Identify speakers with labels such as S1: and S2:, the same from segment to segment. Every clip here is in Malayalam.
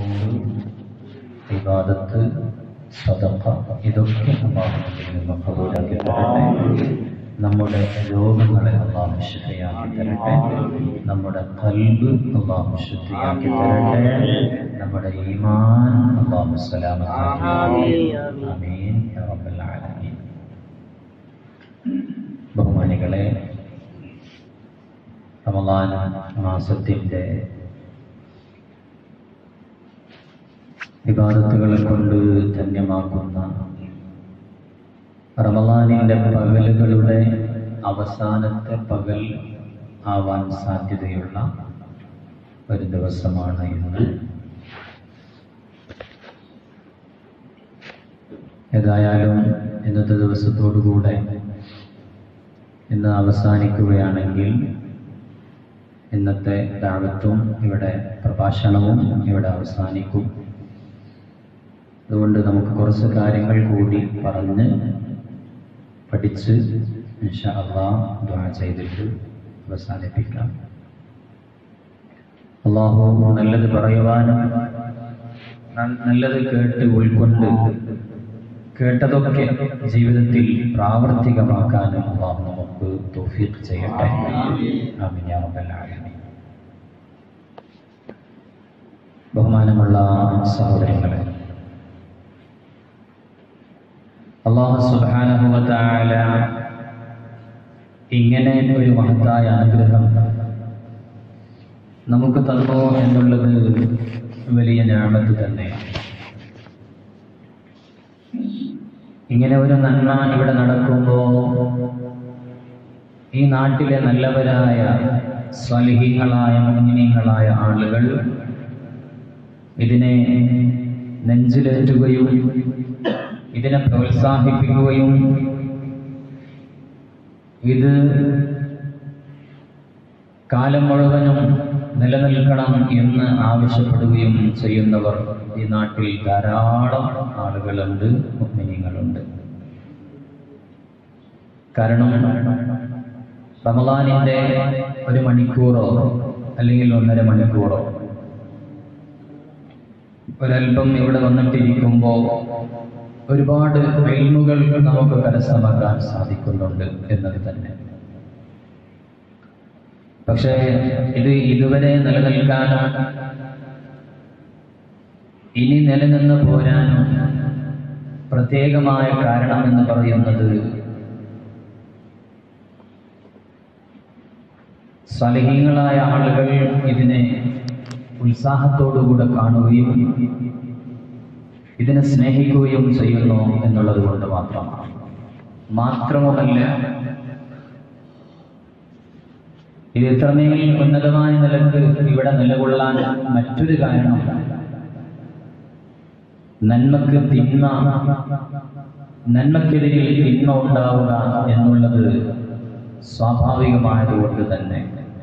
S1: നോമ്പ് വിവാദത്ത് സ്വതക്ക ഇതൊക്കെ അള്ളാഹുവിൽ നിന്ന് കബൂലാക്കി തരട്ടെ നമ്മുടെ രോഗങ്ങളെ അള്ളാഹു ശുദ്ധിയാക്കി തരട്ടെ നമ്മുടെ കൽബ് അള്ളാഹു ശുദ്ധിയാക്കി തരട്ടെ നമ്മുടെ ഈമാൻ അള്ളാഹു സലാമത്താക്കി ആമീൻ യാ റബ്ബൽ ആലമീൻ ബഹുമാനികളെ റമദാൻ മാസത്തിൻ്റെ വിവാദത്തുകളെ കൊണ്ട് ധന്യമാക്കുന്ന റമദാനിൻ്റെ പകലുകളുടെ അവസാനത്തെ പകൽ ആവാൻ സാധ്യതയുള്ള ഒരു ദിവസമാണ് ഇന്ന് ഏതായാലും ഇന്നത്തെ ദിവസത്തോടുകൂടെ ഇന്ന് അവസാനിക്കുകയാണെങ്കിൽ ഇന്നത്തെ ദാവത്തും ഇവിടെ പ്രഭാഷണവും ഇവിടെ അവസാനിക്കും അതുകൊണ്ട് നമുക്ക് കുറച്ച് കാര്യങ്ങൾ കൂടി പറഞ്ഞ് പഠിച്ച് ഇൻഷാ അള്ളാഹ് ദ്വാ ചെയ്തിട്ട് അവസാനിപ്പിക്കാം അള്ളാഹു നല്ലത് പറയുവാനും ന- നല്ലത് കേട്ട് ഉൾക്കൊണ്ട് കേട്ടതൊക്കെ ജീവിതത്തിൽ പ്രാവർത്തികമാക്കാനും അള്ളാഹു നമുക്ക് തൗഫീഖ് ചെയ്യട്ടെ ആമീൻ യാ റബ്ബൽ ആലമീൻ ബഹുമാനമുള്ള സഹോദരങ്ങളെ അള്ളാഹു സുബ്ഹാനഹു വ തആല ഇങ്ങനെ ഒരു മഹത്തായ അനുഗ്രഹം നമുക്ക് തന്നു എന്നുള്ളത് വലിയ ഞാമത്ത് തന്നെയാണ് ഇങ്ങനെ ഒരു നന്മ ഇവിടെ നടക്കുമ്പോൾ ഈ നാട്ടിലെ നല്ലവരായ സ്വലിഹികളായ മുന്നിങ്ങളായ ആളുകൾ ഇതിനെ നെഞ്ചിലേറ്റുകയും ഇതിനെ പ്രോത്സാഹിപ്പിക്കുകയും ഇത് കാലം മുഴുവനും നിലനിൽക്കണം എന്ന് ആവശ്യപ്പെടുകയും ചെയ്യുന്നവർ ഈ നാട്ടിൽ ധാരാളം ആളുകളുണ്ട് മുഗ്മിനികളുണ്ട് കാരണം റമദാനിന്റെ ഒരു മണിക്കൂറോ അല്ലെങ്കിൽ ഒന്നര മണിക്കൂറോ ഒരല്പം ഇവിടെ വന്നിട്ടിരിക്കുമ്പോൾ ഒരുപാട് വെയിമുകൾ നമുക്ക് കരസ്ഥമാക്കാൻ സാധിക്കുന്നുണ്ട് എന്നത് തന്നെ പക്ഷേ ഇത് ഇതുവരെ നിലനിൽക്കാനും ഇനി നിലനിന്ന് പോരാനും പ്രത്യേകമായ കാരണം എന്ന് പറയുന്നത് സ്വലഹീങ്ങളായ ആളുകൾ ഇതിനെ ഉത്സാഹത്തോടുകൂടെ കാണുകയും ഇതിനെ സ്നേഹിക്കുകയും ചെയ്യുന്നു എന്നുള്ളത് കൊണ്ട് മാത്രമാണ് മാത്രവുമല്ല ഇത് ഇത്രമേൽ ഉന്നതമായ നിലക്ക് ഇവിടെ നിലകൊള്ളാൻ മറ്റൊരു കാരണം നന്മക്ക് തിന്മ നന്മക്കെതിരിൽ തിന്മ ഉണ്ടാവുക എന്നുള്ളത് സ്വാഭാവികമായതുകൊണ്ട് തന്നെ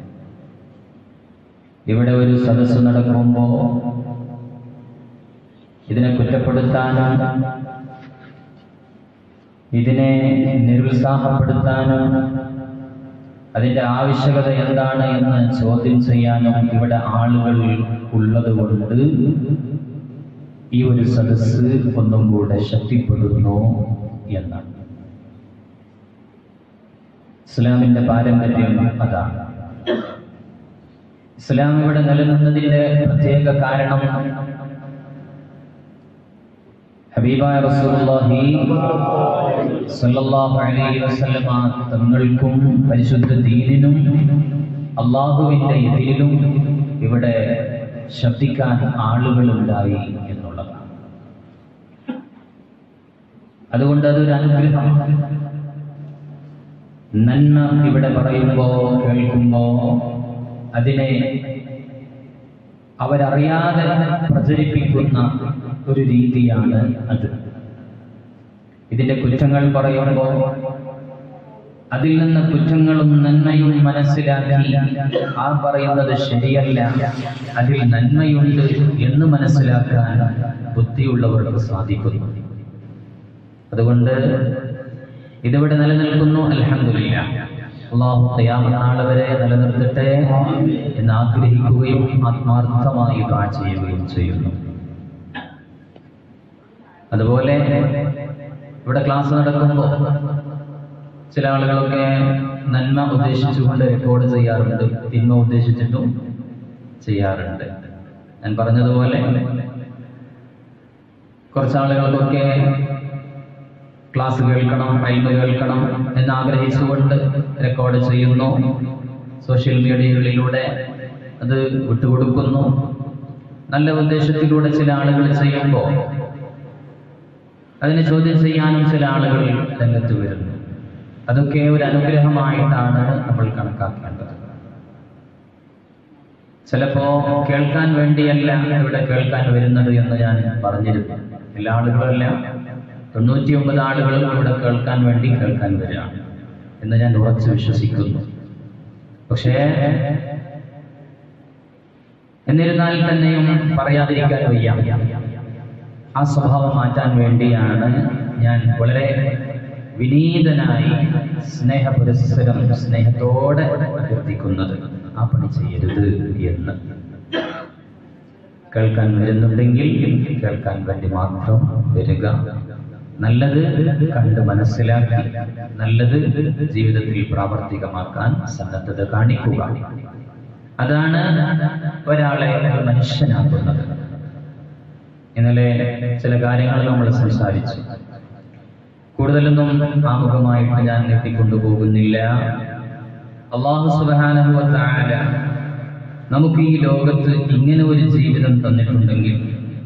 S1: ഇവിടെ ഒരു സദസ്സ് നടക്കുമ്പോൾ ഇതിനെ കുറ്റപ്പെടുത്താനും ഇതിനെ നിരുത്സാഹപ്പെടുത്താനും അതിന്റെ ആവശ്യകത എന്താണ് എന്ന് ചോദ്യം ചെയ്യാനും ഇവിടെ ആളുകൾ ഉള്ളത് കൊണ്ട് ഈ ഒരു സദസ്സ് ഒന്നും കൂടെ ശക്തിപ്പെടുന്നു എന്നാണ് ഇസ്ലാമിന്റെ പാരമ്പര്യം അതാണ് ഇസ്ലാം ഇവിടെ നിലനിന്നതിന്റെ പ്രത്യേക കാരണം ഹബീബായ റസൂലുള്ളാഹി സല്ലല്ലാഹു അലൈഹി വസല്ലമ തങ്ങൾക്കും പരിശുദ്ധ ദീനിനും അള്ളാഹുവിന്റെ എതിരിലും ഇവിടെ ശബ്ദിക്കാൻ ആളുകളുണ്ടായി എന്നുള്ളതാണ് അതുകൊണ്ട് അതൊരു അനുഗ്രഹം നന്മ ഇവിടെ പറയുമ്പോ കേൾക്കുമ്പോ അതിനെ അവരറിയാതെ പ്രചരിപ്പിക്കുന്ന ഒരു രീതിയാണ് അത് ഇതിന്റെ കുറ്റങ്ങൾ പറയുമ്പോൾ അതിൽ നിന്ന് കുറ്റങ്ങളും നന്മയും മനസ്സിലാക്കി ആ പറയുന്നത് ശരിയല്ല അതിൽ നന്മയുണ്ട് എന്ന് മനസ്സിലാക്കാൻ ബുദ്ധിയുള്ളവർക്ക് സാധിക്കുന്നു അതുകൊണ്ട് ഇതിവിടെ നിലനിൽക്കുന്നു അൽഹംദുലില്ല അള്ളാഹു ഖിയാമത്ത് വരെ നിലനിർത്തട്ടെ എന്ന് ആഗ്രഹിക്കുകയും ആത്മാർത്ഥമായി ദുആ ചെയ്യുകയും ചെയ്യുന്നു അതുപോലെ ഇവിടെ ക്ലാസ് നടക്കുമ്പോൾ ചില ആളുകളൊക്കെ നന്മ ഉദ്ദേശിച്ചുകൊണ്ട് റെക്കോർഡ് ചെയ്യാറുണ്ട് തിന്മ ഉദ്ദേശിച്ചിട്ടും ചെയ്യാറുണ്ട് ഞാൻ പറഞ്ഞതുപോലെ കുറച്ച് ആളുകൾക്കൊക്കെ ക്ലാസ് കേൾക്കണം ഫൈമ കേൾക്കണം എന്ന് ആഗ്രഹിച്ചുകൊണ്ട് റെക്കോർഡ് ചെയ്യുന്നു സോഷ്യൽ മീഡിയകളിലൂടെ അത് വിട്ടുകൊടുക്കുന്നു നല്ല ഉദ്ദേശത്തിലൂടെ ചില ആളുകൾ ചെയ്യുമ്പോൾ അതിനെ ചോദ്യം ചെയ്യാനും ചില ആളുകൾ രംഗത്ത് വരുന്നു അതൊക്കെ ഒരു അനുഗ്രഹമായിട്ടാണ് നമ്മൾ കണക്കാക്കേണ്ടത് ചിലപ്പോ കേൾക്കാൻ വേണ്ടിയല്ല ഇവിടെ കേൾക്കാൻ വരുന്നത് എന്ന് ഞാൻ പറഞ്ഞിരുന്നു എല്ലാ ആളുകളല്ല തൊണ്ണൂറ്റി ഒമ്പത് ആളുകളും ഇവിടെ കേൾക്കാൻ വേണ്ടി കേൾക്കാൻ വരികയാണ് എന്ന് ഞാൻ ഉറച്ചു വിശ്വസിക്കുന്നു പക്ഷേ എന്നിരുന്നാൽ തന്നെയും പറയാതിരിക്കാൻ വയ്യ ആ സ്വഭാവം മാറ്റാൻ വേണ്ടിയാണ് ഞാൻ വളരെ വിനീതനായി സ്നേഹപുരസ്സരം സ്നേഹത്തോടെ അഭ്യർത്ഥിക്കുന്നത് ആ പണി ചെയ്യരുത് എന്ന് കേൾക്കാൻ വരുന്നുണ്ടെങ്കിൽ കേൾക്കാൻ വേണ്ടി മാത്രം വരിക നല്ലത് കണ്ട് മനസ്സിലാക്കി നല്ലത് ജീവിതത്തിൽ പ്രാവർത്തികമാക്കാൻ സന്നദ്ധത കാണിക്കുക അതാണ് ഒരാളെ ഒരു മനുഷ്യനാക്കുന്നത് ഇന്നലെ ചില കാര്യങ്ങൾ നമ്മൾ സംസാരിച്ചു കൂടുതലൊന്നും ആമുഖമായിട്ട് ഞാൻ നീട്ടിക്കൊണ്ടുപോകുന്നില്ല അള്ളാഹു സുബ്ഹാനഹു വ തആല നമുക്ക് ഈ ലോകത്ത് ഇങ്ങനെ ഒരു ജീവിതം തന്നിട്ടുണ്ടെങ്കിൽ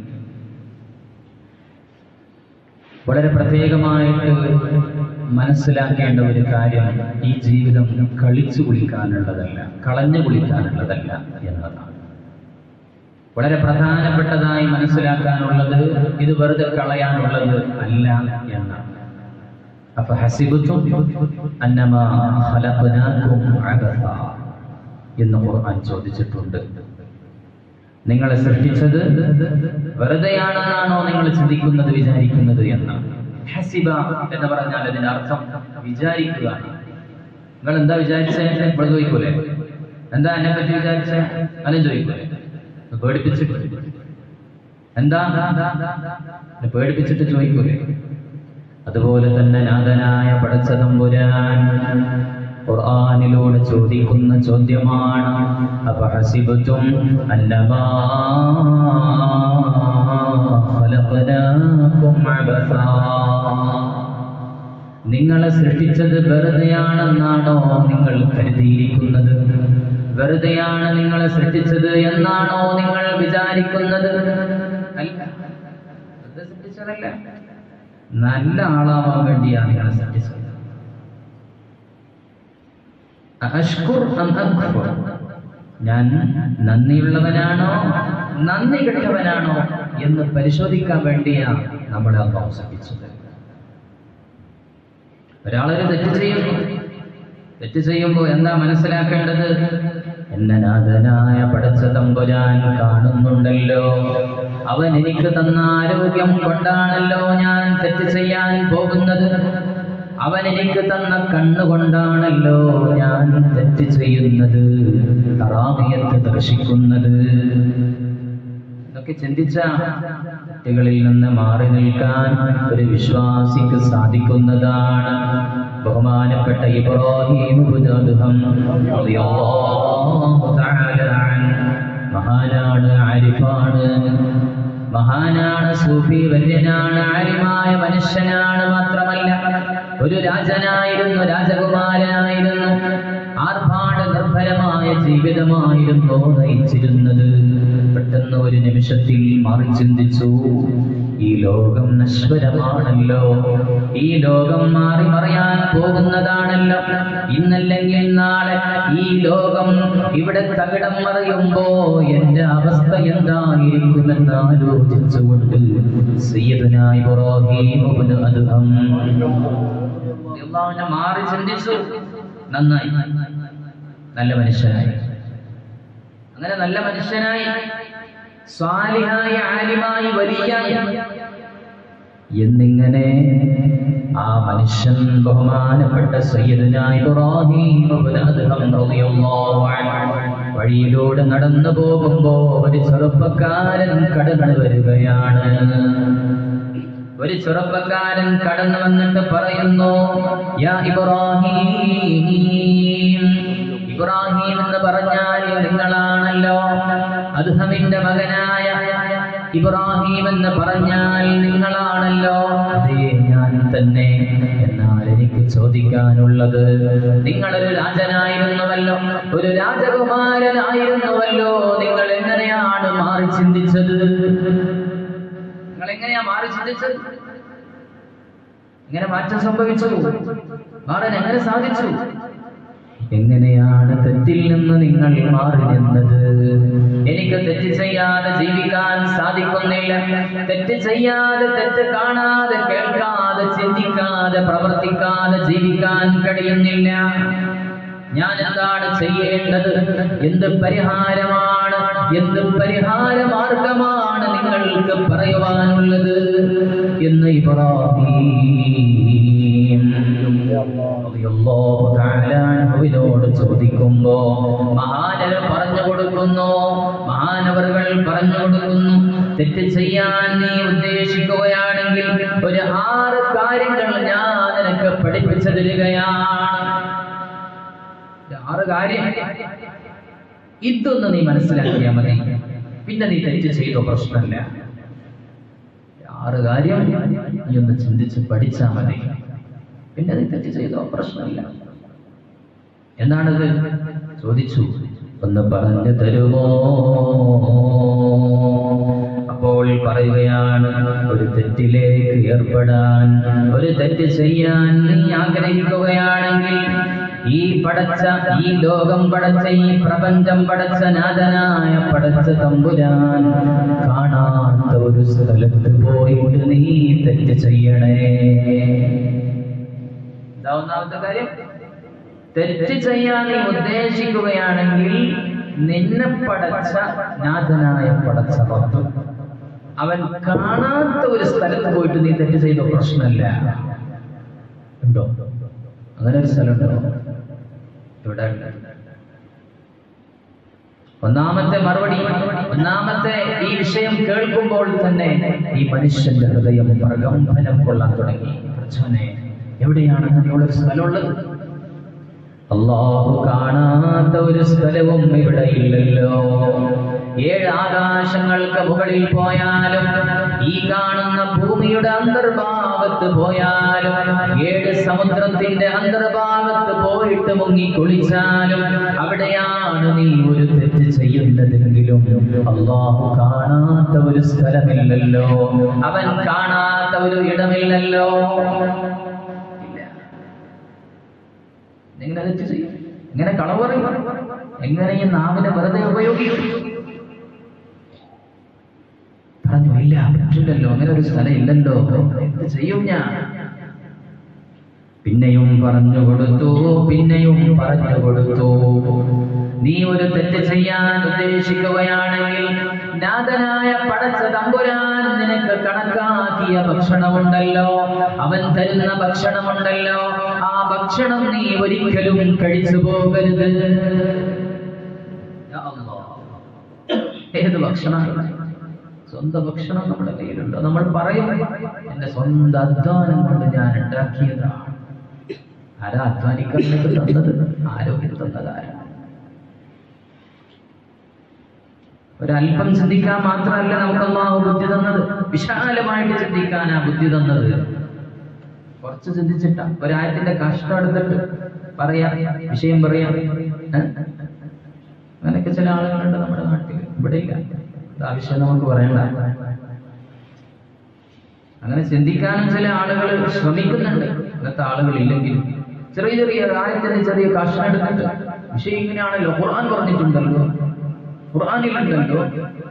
S1: വളരെ പ്രത്യേകമായിട്ട് മനസ്സിലാക്കേണ്ട ഒരു കാര്യം ഈ ജീവിതം കളിച്ചു കുളിക്കാനുള്ളതല്ല കളഞ്ഞു കുളിക്കാനുള്ളതല്ല എന്നതാണ് വളരെ പ്രധാനപ്പെട്ടതായി മനസ്സിലാക്കാനുള്ളത് ഇത് വെറുതെ കളയാനുള്ളത് അല്ല എന്നാണ് അപ്പൊ ഹസിബത്തും അന്നമാ ഖലഖനാകും അബസ എന്ന് ഖുർആൻ ചോദിച്ചിട്ടുണ്ട് നിങ്ങളെ സൃഷ്ടിച്ചത് വെറുതെയാണെന്നാണോ നിങ്ങൾ ചിന്തിക്കുന്നത് വിചാരിക്കുന്നത് എന്നാണ് ഹസിബ എന്ന് പറഞ്ഞാൽ അതിന്റെ അർത്ഥം വിചാരിക്കുക നിങ്ങൾ എന്താ വിചാരിച്ചേ ഇവിടെ ചോദിക്കൂലേ എന്താ എന്നെ പറ്റി വിചാരിച്ചേ അതും ചോദിക്കൂലേ പേടിപ്പിച്ചിട്ട് എന്താ എന്നെ പേടിപ്പിച്ചിട്ട് ചോദിക്കൂലേ അതുപോലെ തന്നെ നാഥനായ പടച്ച തമ്പുരാൻ ഖുർആനിലൂടെ ചോദിക്കുന്ന ചോദ്യമാണ് അഫഹസിബതും അന്നമാ ഖലഖനാകും അബസാ നിങ്ങളെ സൃഷ്ടിച്ചത് വെറുതെയാണെന്നാണോ നിങ്ങൾ കരുതിയിരിക്കുന്നത് വെറുതെയാണ് നിങ്ങളെ സൃഷ്ടിച്ചത് എന്നാണോ നിങ്ങൾ വിചാരിക്കുന്നത് അല്ല വെറുതെ സൃഷ്ടിച്ചതല്ല നല്ല ആളാവാൻ വേണ്ടിയാണ് നിങ്ങളെ സൃഷ്ടിച്ചത് അഷ്കുർ അം അക്ഫുർ? ഞാൻ നന്ദിയുള്ളവനാണോ നന്ദി കെട്ടവനാണോ എന്ന് പരിശോധിക്കാൻ വേണ്ടിയാണ് നമ്മളെ അള്ളാഹു സൃഷ്ടിച്ചത് ഒരാളൊരു തെറ്റ് ചെയ്യുന്നു തെറ്റ് ചെയ്യുമ്പോൾ എന്താ മനസ്സിലാക്കേണ്ടത് എന്നെ നാഥനായ പടച്ച തമ്പുരാൻ കാണുന്നുണ്ടല്ലോ അവൻ എനിക്ക് തന്ന ആരോഗ്യം കൊണ്ടാണല്ലോ ഞാൻ തെറ്റ് ചെയ്യാൻ പോകുന്നത് അവൻ എനിക്ക് തന്ന കണ്ണുകൊണ്ടാണല്ലോ ഞാൻ തെറ്റ് ചെയ്യുന്നത് തറാമിയത്ത് ദർശിക്കുന്നത് ഇതൊക്കെ ചിന്തിച്ച തെറ്റുകളിൽ നിന്ന് മാറി നിൽക്കാൻ ഒരു വിശ്വാസിക്ക് സാധിക്കുന്നതാണ് ബഹുമാനപ്പെട്ട ഇബ്രാഹിം ഇബ്നു അദ്ഹം റളിയല്ലാഹു തആല അൻഹു മഹാനാണ് ആരിഫാണ് മഹാനാണ് സൂഫി വര്യനാണ് ആലിമായ മനുഷ്യനാണ് മാത്രമല്ല ഒരു രാജനായിരുന്നു രാജകുമാരനായിരുന്നു ആർഭാട നിർഭരമായ ജീവിതമായിരുന്നു നയിച്ചിരുന്നത് പെട്ടെന്ന് ഒരു നിമിഷത്തിൽ മാറി ചിന്തിച്ചു ഈ ലോകം നശ്വരമാണല്ലോ ഈ ലോകം മാറി മറിയാൻ പോകുന്നതാണല്ലോ ഇന്നല്ലെങ്കിൽ നാളെ ഈ ലോകം ഇവിടെ തകിടം മറിയുമ്പോ എന്റെ അവസ്ഥ എന്തായിരിക്കുമെന്ന് ആലോചിച്ചുകൊണ്ട് സയ്യിദനായി ഇബ്രാഹിം ഇബ്നു അദ്ഹം അള്ളാഹുവിനെ മാറി ചിന്തിച്ചു നന്നായി നല്ല മനുഷ്യനായി അങ്ങനെ നല്ല മനുഷ്യനായി സ്വാലിഹായി ആലിമായി വലിയായി എന്നിങ്ങനെ ആ മനുഷ്യൻ ബഹുമാനപ്പെട്ട സയ്യിദുന ഇബ്രാഹിം ഇബ്നു അദ്ഹം റളിയല്ലാഹു അൻഹു വഴിയിലൂടെ നടന്നു പോകുമ്പോ ഒരു ചെറുപ്പക്കാരൻ കടന്നു വരികയാണ് ഒരു ചെറുപ്പക്കാരൻ കടന്നു വന്നിട്ട് പറയുന്നു യാ ഇബ്രാഹിം ഇബ്രാഹിം എന്ന് പറഞ്ഞാൽ നിങ്ങളാണല്ലോ അദ്ഹമിന്റെ മകനായ ഇബ്രാഹിം എന്ന് പറഞ്ഞാൽ നിങ്ങളാണല്ലോ അതേ ഞാൻ തന്നെ എന്നാൽ എനിക്ക് ചോദിക്കാനുള്ളത് നിങ്ങളൊരു രാജനായിരുന്നുവല്ലോ ഒരു രാജകുമാരനായിരുന്നുവല്ലോ നിങ്ങൾ എങ്ങനെയാണ് മാറി ചിന്തിച്ചത് നിങ്ങൾ എങ്ങനെയാ മാറി ചിന്തിച്ചത് എങ്ങനെ മാറ്റം സംഭവിച്ചു മാറാൻ എങ്ങനെ സാധിച്ചു എങ്ങനെയാണ് തെറ്റിൽ നിന്ന് നിങ്ങൾ മാറി നിന്നത് എനിക്ക് തെറ്റ് ചെയ്യാതെ ജീവിക്കാൻ സാധിക്കുന്നില്ല തെറ്റ് ചെയ്യാതെ തെറ്റ് കാണാതെ കേൾക്കാതെ ചിന്തിക്കാതെ പ്രവർത്തിക്കാതെ ജീവിക്കാൻ കഴിയുന്നില്ല ഞാൻ എന്താണ് ചെയ്യേണ്ടത് എന്ത് പരിഹാരമാണ് എന്ത് പരിഹാര മാർഗമാണ് നിങ്ങൾക്ക് പറയുവാനുള്ളത് എന്ന് ഇബ്രാഹിം റളിയല്ലാഹു തആല അൻഹുവിനോട് ചോദിക്കുമ്പോ മഹാനവർ പറഞ്ഞു കൊടുക്കുന്നു മഹാനവറുകൾ പറഞ്ഞു കൊടുക്കുന്നു തെറ്റ് ചെയ്യാൻ നീ ഉദ്ദേശിക്കുകയാണെങ്കിൽ ഒരു ആറ് കാര്യങ്ങൾ ഞാൻ നിനക്ക് പഠിപ്പിച്ചു തരികയാണ് ആറ് കാര്യം ഇതൊന്ന് നീ മനസ്സിലാക്കിയാൽ മതി പിന്നെ നീ തെറ്റ് ചെയ്തോ പ്രശ്നമില്ല ആറ് കാര്യം നീ ഒന്ന് ചിന്തിച്ച് പഠിച്ചാൽ മതി പിന്നെ നീ തെറ്റ് ചെയ്തോ പ്രശ്നമില്ല എന്താണത് ചോദിച്ചു ഒന്ന് പറഞ്ഞു തരുമോ അപ്പോൾ പറയുകയാണ് ഒരു തെറ്റിലേക്ക് ഏർപ്പെടാൻ ഒരു തെറ്റ് ചെയ്യാൻ നീ ആഗ്രഹിക്കുകയാണെങ്കിൽ ഈ പടച്ച ഈ ലോകം പടച്ച ഈ പ്രപഞ്ചം പടച്ച നാഥനായ പടച്ച തമ്പുരാൻ കാണാത്ത ഒരു സ്ഥലത്ത് പോയിട്ട് നീ തെറ്റ് ചെയ്യണേ ഇതാ ഒന്നാമത്തെ കാര്യം തെറ്റ് ചെയ്യാൻ നീ ഉദ്ദേശിക്കുകയാണെങ്കിൽ നിന്നെ പടച്ച നാഥനായ പടച്ച റബ്ബ് അവൻ കാണാത്ത ഒരു സ്ഥലത്ത് പോയിട്ട് നീ തെറ്റ് ചെയ്ത പ്രശ്നമില്ല ഉണ്ടോ അങ്ങനെ ഒരു സ്ഥലമുണ്ടോ ഇവിടെ ഉണ്ട്. ഒന്നാമത്തെ മറുപടി ഒന്നാമത്തെ ഈ വിഷയം കേൾക്കുമ്പോൾ തന്നെ ഈ മനുഷ്യന്റെ ഹൃദയം പ്രകമ്പനം കൊള്ളാൻ തുടങ്ങി പ്രച്ചോനെ എവിടെയാണ് അങ്ങനെയുള്ള ഒരു സ്ഥലമുള്ളത് അള്ളാഹു കാണാത്ത ഒരു സ്ഥലവും ഇവിടെ ഇല്ലല്ലോ ഏഴ് ആകാശങ്ങൾക്ക് മുകളിൽ പോയാലും ഈ കാണുന്ന ഭൂമിയുടെ അന്തർഭാഗത്ത് പോയാലും ഏഴ് സമുദ്രത്തിന്റെ അന്തർഭാഗത്ത് പോയിട്ട് മുങ്ങി കുളിച്ചാലും അവിടെയാണ് നീ ഒരു തെറ്റ് ചെയ്യുന്നതെങ്കിലും അള്ളാഹു കാണാത്ത ഒരു സ്ഥലമില്ലല്ലോ അവൻ കാണാത്ത ഒരു ഇടമില്ലല്ലോ ഇല്ല എങ്ങനെ തെറ്റ് ചെയ്യും എങ്ങനെ കളവ് പറയും എങ്ങനെ ഈ നാവിനെ വെറുതെ ഉപയോഗിക്കും പറഞ്ഞു ഇല്ല പറ്റില്ലല്ലോ അങ്ങനെ ഒരു സ്ഥലം ഇല്ലല്ലോ എന്ത് ചെയ്യും ഞാൻ പിന്നെയും പറഞ്ഞു കൊടുത്തു പിന്നെയും പറഞ്ഞു കൊടുത്തു നീ ഒരു തെറ്റ് ചെയ്യാൻ ഉദ്ദേശിക്കുകയാണെങ്കിൽ നാഥനായ പടച്ച തമ്പുരാൻ നിനക്ക് കണക്കാക്കിയ ഭക്ഷണമുണ്ടല്ലോ അവൻ തരുന്ന ഭക്ഷണമുണ്ടല്ലോ ആ ഭക്ഷണം നീ ഒരിക്കലും കഴിച്ചു പോകരുത് യാ അല്ലാഹ്. ഏത് ഭക്ഷണമാണ് സ്വന്തം ഭക്ഷണം നമ്മുടെ കയ്യിലുണ്ടോ നമ്മൾ പറയും എന്റെ സ്വന്തം അധ്വാനം കൊണ്ട് ഞാൻ ഉണ്ടാക്കിയതാണ് ആരാ അധ്വാനിക്കാൻ നിനക്ക് തന്നത് ആരോഗ്യം തന്നത് ആരാ ഒരല്പം ചിന്തിക്കാൻ മാത്രമല്ല നമുക്ക് അള്ളാഹു ബുദ്ധി തന്നത് വിശാലമായിട്ട് ചിന്തിക്കാനാ ബുദ്ധി തന്നത് കുറച്ച് ചിന്തിച്ചിട്ട ഒരായത്തിന്റെ കഷ്ടം എടുത്തിട്ട് പറയാം വിഷയം പറയാം ഏ? അങ്ങനെയൊക്കെ ചില ആളുകളുണ്ട് നമ്മുടെ നാട്ടിൽ ഇവിടെ ഇല്ല ഇത് ആവശ്യം നമുക്ക് പറയണ്ട അങ്ങനെ ചിന്തിക്കാനും ചില ആളുകൾ ശ്രമിക്കുന്നുണ്ട് ഇന്നത്തെ ആളുകൾ ഇല്ലെങ്കിലും ചെറിയ ചെറിയ ആയത്തിന്റെ ചെറിയ കഷ്ണം എടുത്തിട്ട് വിഷയം ഇങ്ങനെയാണല്ലോ ഖുർആൻ പറഞ്ഞിട്ടുണ്ടല്ലോ ഖുർആനിലുണ്ടല്ലോ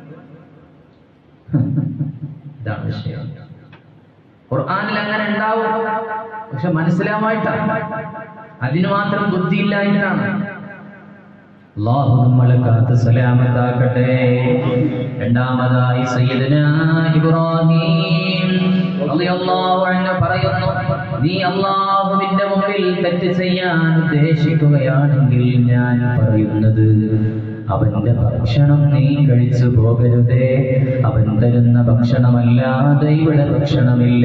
S1: ഇതാണ് വിഷയം ഖുർആനിൽ അങ്ങനെ ഉണ്ടാവും പക്ഷെ മനസ്സിലാവായിട്ടാണ് അതിന് മാത്രം ബുദ്ധിയില്ലായിട്ടാണ് അള്ളാഹു നമ്മളെ കാത്ത് സലാമത്താക്കട്ടെ രണ്ടാമതായി സയ്യിദന ഇബ്രാഹിം റളിയല്ലാഹു അൻഹു പറയുന്നു നീ അള്ളാഹുവിന്റെ മുമ്പിൽ തെറ്റ് ചെയ്യാൻ ഉദ്ദേശിക്കുകയാണെങ്കിൽ ഞാൻ പറയുന്നത് അവന്റെ ഭക്ഷണം നീ കഴിച്ചു പോകരുതേ അവൻ തരുന്ന ഭക്ഷണമല്ലാതെ ഇവിടെ ഭക്ഷണമില്ല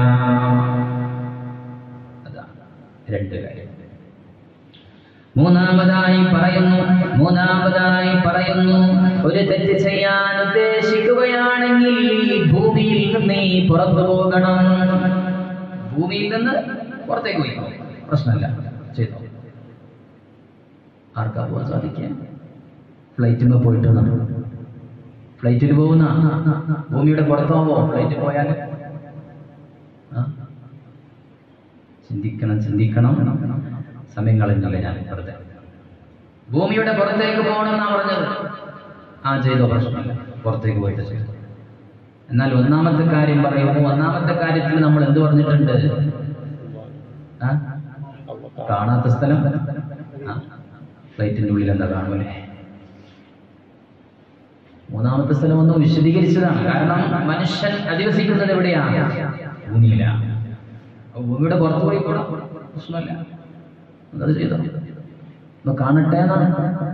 S1: അതാണ് രണ്ട് കാര്യം മൂന്നാമതായി പറയുന്നു മൂന്നാമതായി പറയുന്നു ഒരു തെറ്റ് ചെയ്യാൻ ഉദ്ദേശിക്കുകയാണെങ്കിൽ ഈ ഭൂമിയിൽ നിന്ന് നീ പുറത്തു പോകണം ഭൂമിയിൽ നിന്ന് പുറത്തേക്ക് പോയിക്കോ പ്രശ്നമില്ല ചെയ്തോ ആർക്കാ പോകാൻ സാധിക്കുക ഫ്ലൈറ്റിൽ പോയിട്ട് നമ്മൾ ഫ്ലൈറ്റിൽ പോകുന്ന ഭൂമിയുടെ പുറത്താവോ ഫ്ലൈറ്റിൽ പോയാൽ ആ? ചിന്തിക്കണം ചിന്തിക്കണം സമയം കളഞ്ഞില്ല ഞാൻ വെറുതെ ഭൂമിയുടെ പുറത്തേക്ക് പോകണം എന്നാ പറഞ്ഞത് ആ ചെയ്തോ പ്രശ്നമില്ല പുറത്തേക്ക് പോയിട്ട് ചെയ്തു എന്നാൽ ഒന്നാമത്തെ കാര്യം പറയുമ്പോൾ ഒന്നാമത്തെ കാര്യത്തിൽ നമ്മൾ എന്ത് പറഞ്ഞിട്ടുണ്ട് ആ? കാണാത്ത സ്ഥലം ആ ഫ്ലൈറ്റിന്റെ ഉള്ളിൽ എന്താ കാണുമല്ലേ മൂന്നാമത്തെ സ്ഥലം ഒന്ന് വിശദീകരിച്ചതാണ് കാരണം മനുഷ്യൻ അധിവസിക്കുന്നത് എവിടെയാണ് ഭൂമിയിലാണ് അപ്പൊ ഭൂമിയുടെ പുറത്ത് പോയി കൂടാം പ്രശ്നമല്ല അത് ചെയ്തോ ഒന്ന് കാണട്ടെ എന്നാണ്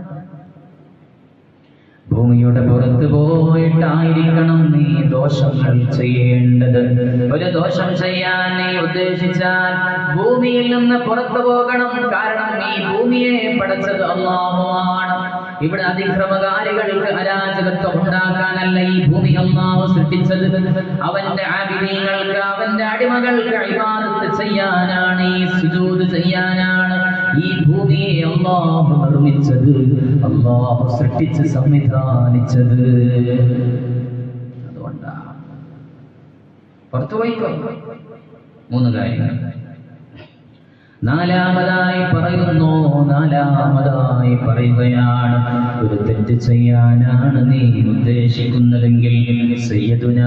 S1: ഭൂമിയുടെ പുറത്ത് പോയിട്ടായിരിക്കണം നീ ദോഷങ്ങൾ ചെയ്യേണ്ടത് ഒരു ദോഷം ചെയ്യാൻ നീ ഉദ്ദേശിച്ചാൽ ഭൂമിയിൽ നിന്ന് പുറത്തു പോകണം കാരണം ഈ ഭൂമിയെ പടച്ചത് അള്ളാഹുവാണ് ഇവിടെ അതിക്രമകാരികൾക്ക് അരാജകത്വം ഉണ്ടാക്കാനല്ല ഈ ഭൂമി അള്ളാഹു സൃഷ്ടിച്ചത് അവന്റെ ആബിദീങ്ങൾക്ക് അവന്റെ അടിമകൾക്ക് ഇബാദത്ത് ചെയ്യാനാണ് ഈ സുജൂദ് ചെയ്യാനാണ് ഈ ഭൂമിയെ അള്ളാഹു നിർമ്മിച്ചത് അള്ളാഹു സൃഷ്ടിച്ച് സംവിധാനിച്ചത് അതുകൊണ്ടാ പുറത്തു പോയിക്കോ മൂന്ന് കാര്യങ്ങൾ നാലാമതായി പറയുന്നു നാലാമതായി പറയുകയാണ് ഒരു തെറ്റ് ചെയ്യാനാണ് നീ ഉദ്ദേശിക്കുന്നതെങ്കിൽ സയ്യദുനാ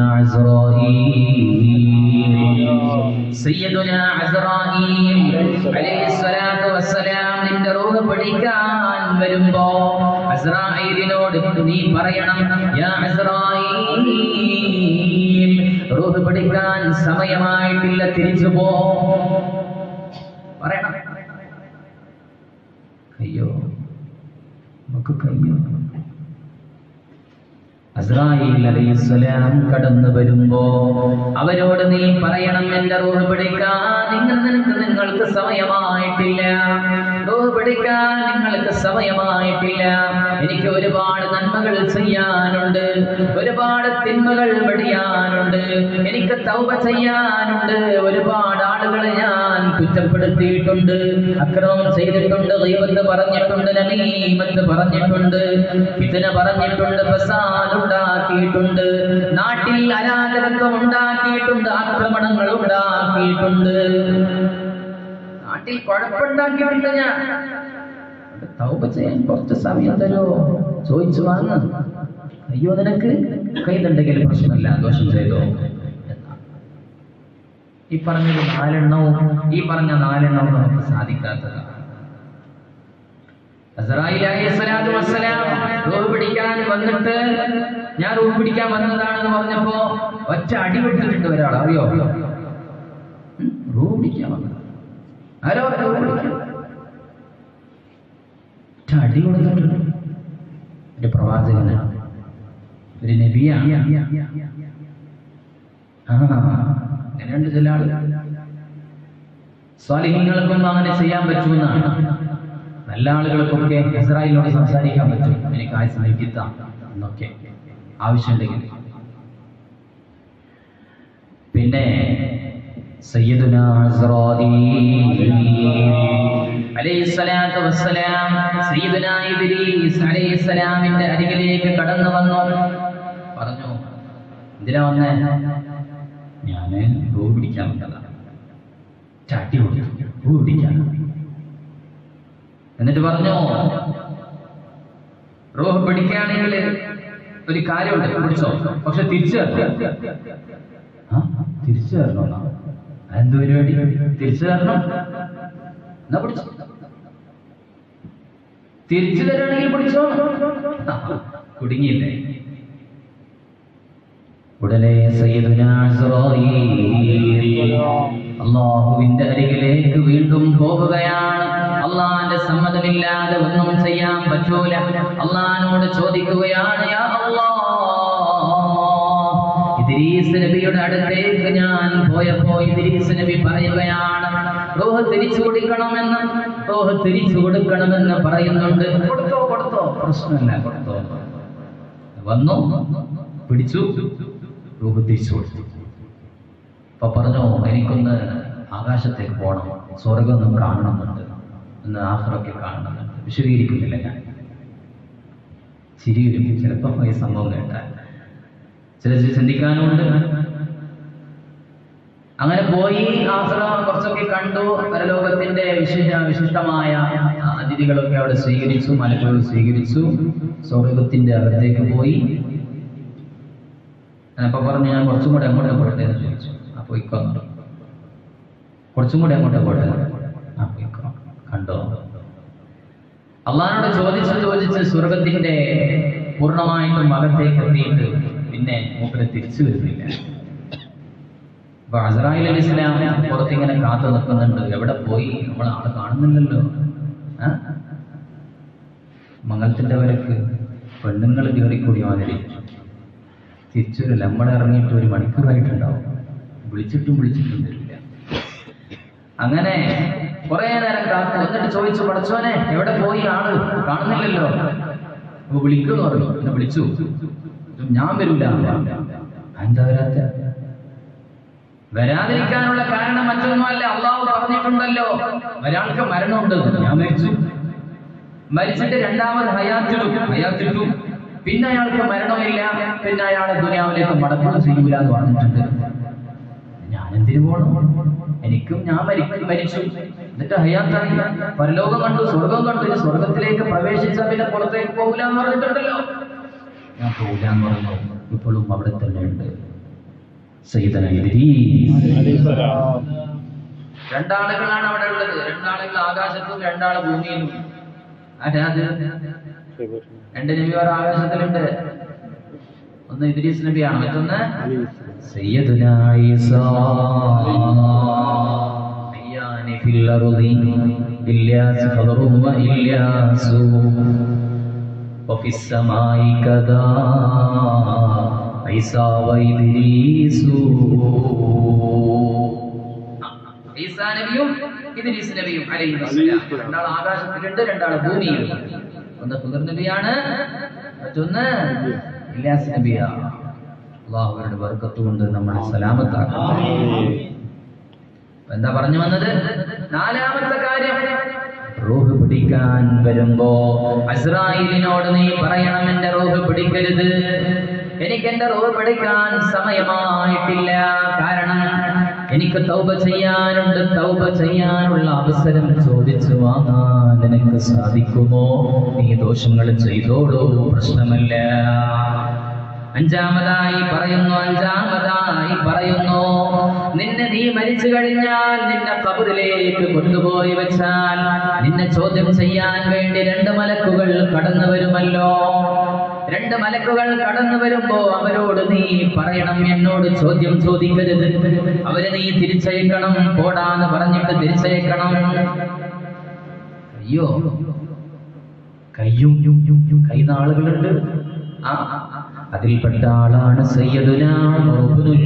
S1: അസ്റായീൽ സയ്യദുനാ അസ്റായീൽ അലൈഹിസ്സലാത്തു വസ്സലാം നിന്റെ റൂഹ് പിടിക്കാൻ വരുമ്പോ അസ്റായീലിനോട് നീ പറയണം യാ അസ്റായീൽ റൂഹ് പിടിക്കാൻ സമയമായിട്ടില്ല തിരിച്ചു പോ പറയണം അയ്യോ നമുക്ക് കഴിയും അസ്രായിൽ അലൈഹിസ്സലാം കടന്നു വരുമ്പോ അവരോട് നീ പറയണം എന്റെ റൂഹ് പിടിക്കാൻ നിങ്ങൾ നിനക്ക് നിങ്ങൾക്ക് സമയമായിട്ടില്ല റൂഹ് പിടിക്കാൻ നിങ്ങൾക്ക് സമയമായിട്ടില്ല എനിക്ക് ഒരുപാട് നന്മകൾ ചെയ്യാനുണ്ട് ഒരുപാട് തിന്മകൾ വെടിയാനുണ്ട് എനിക്ക് തൗബ ചെയ്യാനുണ്ട് ഒരുപാട് ആളുകളെ ഞാൻ കുറ്റപ്പെടുത്തിയിട്ടുണ്ട് അക്രമം ചെയ്തിട്ടുണ്ട് ദൈവത്ത് പറഞ്ഞിട്ടുണ്ട് നമീമത്ത് പറഞ്ഞിട്ടുണ്ട് ഫിത്ന പറഞ്ഞിട്ടുണ്ട് ഫസാദ് ഉണ്ടാക്കിയിട്ടുണ്ട് നാട്ടിൽ അരാജകത്വം ഉണ്ടാക്കിയിട്ടുണ്ട് ആക്രമണങ്ങൾ ഉണ്ടാക്കിയിട്ടുണ്ട് നാട്ടിൽ കുഴപ്പമുണ്ടാക്കിയിട്ടുണ്ട് ഞാൻ തൗബ ചെയ്യാൻ കുറച്ച് സമയം തരുമോ ചോദിച്ചു വാങ്ങ അയ്യോ നിനക്ക് കയ്യിലുണ്ടെങ്കിൽ പ്രശ്നമില്ല ദോഷം ചെയ്തോ ഈ പറഞ്ഞത് നാലെണ്ണവും ഈ പറഞ്ഞ നാലെണ്ണവും നമുക്ക് സാധിക്കാത്തതാണ് അസ്രായിൽ അലൈഹിസ്സലാത്തു വസ്സലാം റൂഹ് പിടിക്കാൻ വന്നിട്ട് ഞാൻ റൂഹ് പിടിക്കാൻ വന്നതാണെന്ന് പറഞ്ഞപ്പോ ഒറ്റ അടി കൊടുത്തിട്ടുണ്ട് ഒരാൾ അറിയോ ഉം, റൂഹ് പിടിക്കാൻ വന്നത് ആരോ റൂഹ് പിടിക്കാൻ ഒറ്റ അടി കൊടുത്തിട്ടുണ്ട് ഒരു പ്രവാചകനാണ് ഒരു നബിയാണ് ആ അങ്ങനെയുണ്ട് ചില ആളുകൾ സ്വാലിഹ്യങ്ങൾക്കൊന്നും അങ്ങനെ ചെയ്യാൻ പറ്റുമെന്നാണ് നല്ല ആളുകൾക്കൊക്കെ ഇസ്രായേലിനോട് സംസാരിക്കാൻ പറ്റും എനിക്ക് ആയുസ് നൽകിത്താം എന്നൊക്കെ ആവശ്യമുണ്ടെങ്കിൽ പിന്നെ സയ്യിദുനാ അസ്റായീൽ അലൈഹിസ്സലാത്തു വസ്സലാം സയ്യിദുനാ ഇദ്രീസ് അലൈഹിസ്സലാമിന്റെ അരികിലേക്ക് കടന്നു വന്നു പറഞ്ഞു എന്തിനാ വന്നേ ഞാന് ഭൂ പിടിക്കാൻ വന്നതാണ് ചാട്ടി കൊടുത്തു ഭൂ പിടിക്കാൻ എന്നിട്ട് പറഞ്ഞു റോഹ് പിടിക്കുകയാണെങ്കിൽ ഒരു കാര്യമുണ്ട് പിടിച്ചോ പക്ഷെ തിരിച്ചു തരണം ആ, തിരിച്ചു തരണോ എന്ത് പരിപാടി തിരിച്ചു തരണം എന്നാ പിടിച്ചോ തിരിച്ചു തരാണെങ്കിൽ പിടിച്ചോ ആ, കുടുങ്ങിയില്ലേ ഉടനെ സയ്യിദുനാ ഇസ്രായീൽ അള്ളാഹുവിന്റെ അരികിലേക്ക് വീണ്ടും പോവുകയാണ് അള്ളാന്റെ സമ്മതമില്ലാതെ ഒന്നും ചെയ്യാൻ പറ്റൂല അള്ളഹാനോട് ചോദിക്കുകയാണ് യാ അല്ലാഹ് ഇദ്രീസ് നബിയുടെ അടുത്തേക്ക് ഞാൻ പോയപ്പോ ഇദ്രീസ് നബി പറയുകയാണ് റോഹ് തിരിച്ചു കൊടുക്കണമെന്ന് റോഹ് തിരിച്ചു കൊടുക്കണമെന്ന് പറയുന്നുണ്ട് കൊടുത്തോ കൊടുത്തോ പ്രശ്നമില്ല കൊടുത്തോ വന്നു പിടിച്ചു റൂഹ് തിരിച്ചു കൊടുത്തു അപ്പൊ പറഞ്ഞു എനിക്കൊന്ന് ആകാശത്തേക്ക് പോകണം സ്വർഗം ഒന്ന് കാണണമെന്നുണ്ട് ഒന്ന് ആഹ്റൊക്കെ കാണണമെന്നുണ്ട് വിശദീകരിക്കുന്നില്ല ഞാൻ ചിരി വരും ചിലപ്പോൾ ഈ സംഭവം കേട്ടാൽ ചില ചിന്തിക്കാനുമുണ്ട് അങ്ങനെ പോയി ആശ്ര കുറച്ചൊക്കെ കണ്ടു പരലോകത്തിന്റെ വിശിഷ്ട വിശിഷ്ടമായ അതിഥികളൊക്കെ അവിടെ സ്വീകരിച്ചു മലക്കുകൾ സ്വീകരിച്ചു സ്വർഗത്തിന്റെ അകത്തേക്ക് പോയി അപ്പൊ പറഞ്ഞു ഞാൻ കുറച്ചും കൂടെ അങ്ങോട്ട് പോട്ടെ എന്ന് ചോദിച്ചു അപ്പൊ ഇക്കോ കുറച്ചും കൂടെ അങ്ങോട്ട് പോട്ടെ അപ്പൊ ഇക്കോ കണ്ടോ അള്ളഹാനോട് ചോദിച്ച് ചോദിച്ച് സ്വർഗത്തിന്റെ പൂർണ്ണമായിട്ടും അകത്തേക്ക് എത്തിയിട്ട് പിന്നെ മൂപ്പര് തിരിച്ചു വരുന്നില്ല അപ്പൊ അസറായിൽ അലി ഇസ്ലാം പുറത്തിങ്ങനെ കാത്തു നിൽക്കുന്നുണ്ട് എവിടെ പോയി നമ്മൾ ആളെ കാണുന്നില്ലല്ലോ ആ? മംഗളത്തിന്റെ വരക്ക് പെണ്ണുങ്ങൾ കയറിക്കൂടി മാതിരി തിരിച്ചൊരു നമ്മൾ ഇറങ്ങിയിട്ട് ഒരു മണിക്കൂറായിട്ടുണ്ടാവും വിളിച്ചിട്ടും വിളിച്ചിട്ടും വരില്ല അങ്ങനെ കുറെ നേരം കാത്തു എന്നിട്ട് ചോദിച്ചു പടച്ചോനെ എവിടെ പോയി ആള് കാണുന്നില്ലല്ലോ അപ്പൊ വിളിക്കുന്നു പറഞ്ഞു എന്നെ വിളിച്ചു ഞാൻ വരൂല എന്താ വരാത്ത വരാതിരിക്കാനുള്ള കാരണം മറ്റൊന്നുമല്ല അള്ളാഹു പറഞ്ഞിട്ടുണ്ടല്ലോ ഒരാൾക്ക് മരണമുണ്ട് ഞാൻ മരിച്ചു മരിച്ചിട്ട് രണ്ടാമത് ഹയാത്തിടും ഹയാത്തിട്ടു പിന്നെ അയാൾക്ക് മരണമില്ല പിന്നെ അയാളെ ദുനിയാവിലേക്ക് മടക്കുക ചെയ്യൂല എന്ന് പറഞ്ഞിട്ടുണ്ട് ഞാൻ എന്തിനു പോകണം എനിക്കും ഞാൻ മരിക്കും മരിച്ചു എന്നിട്ട് ഹയാത്തായി പരലോകം കണ്ടു സ്വർഗം കണ്ടു ഇനി സ്വർഗത്തിലേക്ക് പ്രവേശിച്ചാൽ പിന്നെ പുറത്തേക്ക് പോകില്ല എന്ന് പറഞ്ഞിട്ടുണ്ടല്ലോ ഞാൻ പോകില്ല എന്ന് പറഞ്ഞു ഇപ്പോഴും അവിടെ തന്നെ ഉണ്ട് സയ്യിദന ഇദ്രീസ് രണ്ടാളുകളാണ് അവിടെ ഉള്ളത് രണ്ടാളുകൾ ആകാശത്തും രണ്ടാള് ഭൂമിയിലും ആരാ അത് രണ്ട് നബിമാർ ആകാശത്തിലുണ്ട് ഒന്ന് ഇദ്രീസ് നബിയാണ് മറ്റൊന്ന് സയ്യിദുനാ ഈസാ അയ്യാനി ഫിൽ അർളി ഇല്യാസ് ഖദറും വ ഇല്യാസു وفي السماء كذا عيسى وإدريس ഈസാ നബിയും ഇദ്രീസ് നബിയും അലൈഹി വസല്ലം രണ്ടാൾ ആകാശത്തിലുണ്ട് രണ്ടാൾ ഭൂമിയിലും ഒന്ന് ഖുദർ നബിയാണ് മറ്റൊന്ന് ഇല്യാസ് നബിയാണ് അള്ളാഹുവിന്റെ ബർക്കത്ത് കൊണ്ട് നമ്മളെ സലാമത്താക്കട്ടെ അപ്പൊ എന്താ പറഞ്ഞു വന്നത് നാലാമത്തെ കാര്യം റൂഹ് പിടിക്കാൻ വരുമ്പോ അസ്രായിലിനോട് നീ പറയണം എന്റെ റൂഹ് പിടിക്കരുത് എനിക്ക് എന്റെ റൂഹ് പിടിക്കാൻ സമയമായിട്ടില്ല കാരണം എനിക്ക് തൗബ ചെയ്യാനുണ്ട് തൗബ ചെയ്യാനുള്ള അവസരം ചോദിച്ചു വാങ്ങാൻ നിനക്ക് സാധിക്കുമോ നീ ദോഷങ്ങൾ ചെയ്തോളൂ പ്രശ്നമല്ല അഞ്ചാമതായി പറയുന്നു അഞ്ചാമതായി പറയുന്നു നിന്നെ നീ മരിച്ചു കഴിഞ്ഞാൽ നിന്നെ കബറിലേക്ക് കൊണ്ടുപോയി വെച്ചാൽ നിന്നെ ചോദ്യം ചെയ്യാൻ വേണ്ടി രണ്ട് മലക്കുകൾ കടന്നു വരുമല്ലോ രണ്ട് മലക്കുകൾ കടന്നു വരുമ്പോ അവരോട് നീ പറയണം എന്നോട് ചോദ്യം ചോദിക്കരുത് അവരെ നീ തിരിച്ചയക്കണം പോടാന്ന് പറഞ്ഞിട്ട് തിരിച്ചയക്കണം അയ്യോ കയ്യും കൈനാളുകളുണ്ട് ആ അതിൽപ്പെട്ട ആളാണ് സയ്യദുനാ ഉബ്നുൽ